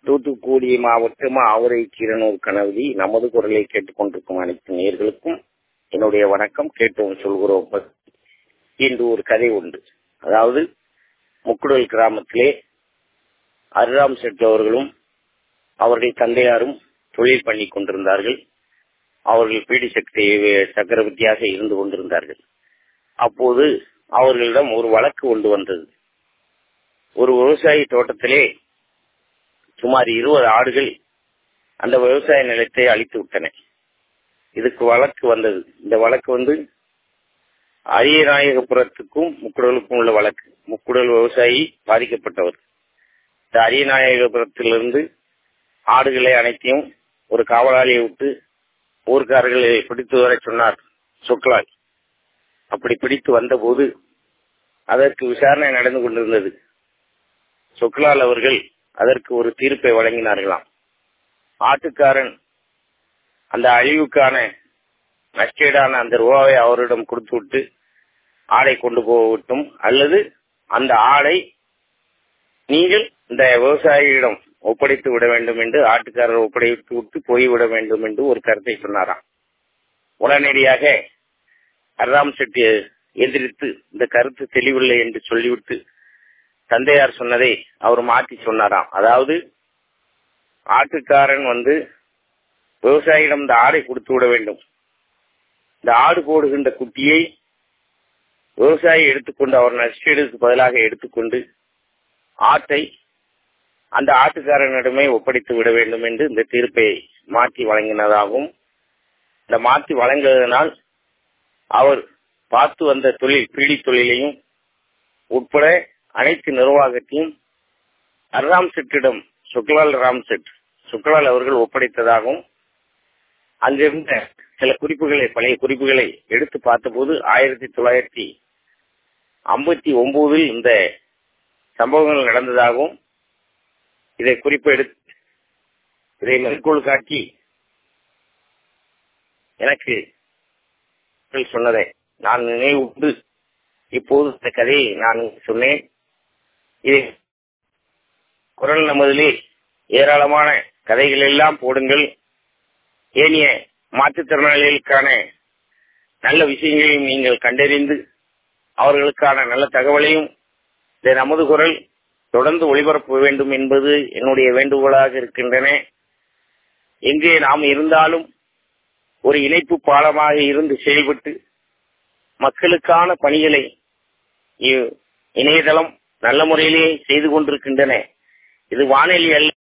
தூத்துக்குடி மாவட்டம் ஆவரை கீரனூர் கணவதி நமது குரலை கேட்டுக்கொண்டிருக்கும் அனைத்து நேர்களுக்கும் என்னுடைய வணக்கம் கேட்டோம் சொல்கிறோம் இன்று ஒரு கதை உண்டு அதாவது முக்குடல் கிராமத்திலே அருராம் செட் அவர்களும் அவருடைய தந்தையாரும் தொழில் பண்ணி கொண்டிருந்தார்கள் அவர்கள் பீடி சக்தி சக்கரவர்த்தியாக இருந்து கொண்டிருந்தார்கள் அப்போது அவர்களிடம் ஒரு வழக்கு கொண்டு வந்தது ஒரு விவசாய தோட்டத்திலே சுமார் இருபது ஆடுகள் அந்த விவசாய நிலத்தை அழித்து விட்டன இதுக்கு வழக்கு வந்தது இந்த வழக்கு வந்து அரியநாயகபுரத்துக்கும் முக்குடலுக்கும் உள்ள வழக்கு முக்குடல் விவசாயி பாதிக்கப்பட்டவர் இந்த அரியநாயகபுரத்திலிருந்து ஆடுகளை அனைத்தையும் ஒரு காவலாளியை விட்டு ஊர்க்காரர்களை பிடித்து வர சொன்னார் சுக்லால் அப்படி பிடித்து வந்தபோது அதற்கு விசாரணை நடந்து கொண்டிருந்தது சுக்லால் அவர்கள் அதற்கு ஒரு தீர்ப்பை வழங்கினார்களாம் ஆட்டுக்காரன் அந்த அழிவுக்கான நஷ்டீடான அந்த ரூபாவை அவரிடம் கொடுத்து விட்டு ஆடை கொண்டு போகட்டும் அல்லது அந்த ஆடை நீங்கள் இந்த விவசாயியிடம் ஒப்படைத்து விட வேண்டும் என்று ஆட்டுக்காரர் ஒப்படைத்து விட்டு போய்விட வேண்டும் என்று ஒரு கருத்தை சொன்னாராம் உடனடியாக அர்ராம் செட்டி எந்திரித்து இந்த கருத்து தெளிவில்லை என்று சொல்லிவிட்டு தந்தையார் சொன்னதை அவர் மாற்றி சொன்னாராம் அதாவது ஆட்டுக்காரன் வந்து விவசாயியிடம் இந்த ஆடை கொடுத்து விட வேண்டும் இந்த ஆடு போடுகின்ற குட்டியை விவசாயி எடுத்துக்கொண்டு அவர் நஷ்டீடுக்கு பதிலாக எடுத்துக்கொண்டு ஆட்டை அந்த ஆட்டுக்காரனிடமே ஒப்படைத்து விட வேண்டும் என்று இந்த தீர்ப்பை மாற்றி வழங்கினதாகவும் இந்த மாற்றி வழங்குவதனால் அவர் பார்த்து வந்த தொழில் பீடி தொழிலையும் உட்பட அனைத்து நிர்வாகத்தையும் அர்ராம் செட்டிடம் சுக்லால் ராம்செட் சுக்லால் அவர்கள் ஒப்படைத்ததாகவும் அங்கிருந்த சில குறிப்புகளை பழைய குறிப்புகளை எடுத்து பார்த்தபோது ஆயிரத்தி தொள்ளாயிரத்தி ஐம்பத்தி ஒன்பதில் இந்த சம்பவங்கள் நடந்ததாகவும் இதை குறிப்பு எடுத்து இதை மேற்கோள் காட்டி எனக்கு சொன்னதை நான் நினைவு உண்டு இப்போது இந்த கதையை நான் சொன்னேன் இது குரல் நமதிலே ஏராளமான கதைகள் எல்லாம் போடுங்கள் ஏனைய மாற்றுத்திறனாளிகளுக்கான நல்ல விஷயங்களையும் நீங்கள் கண்டறிந்து அவர்களுக்கான நல்ல தகவலையும் இந்த நமது குரல் தொடர்ந்து ஒளிபரப்ப வேண்டும் என்பது என்னுடைய வேண்டுகோளாக இருக்கின்றன எங்கே நாம் இருந்தாலும் ஒரு இணைப்பு பாலமாக இருந்து செயல்பட்டு மக்களுக்கான பணிகளை இணையதளம் நல்ல முறையிலே செய்து கொண்டிருக்கின்றன இது வானொலி அல்ல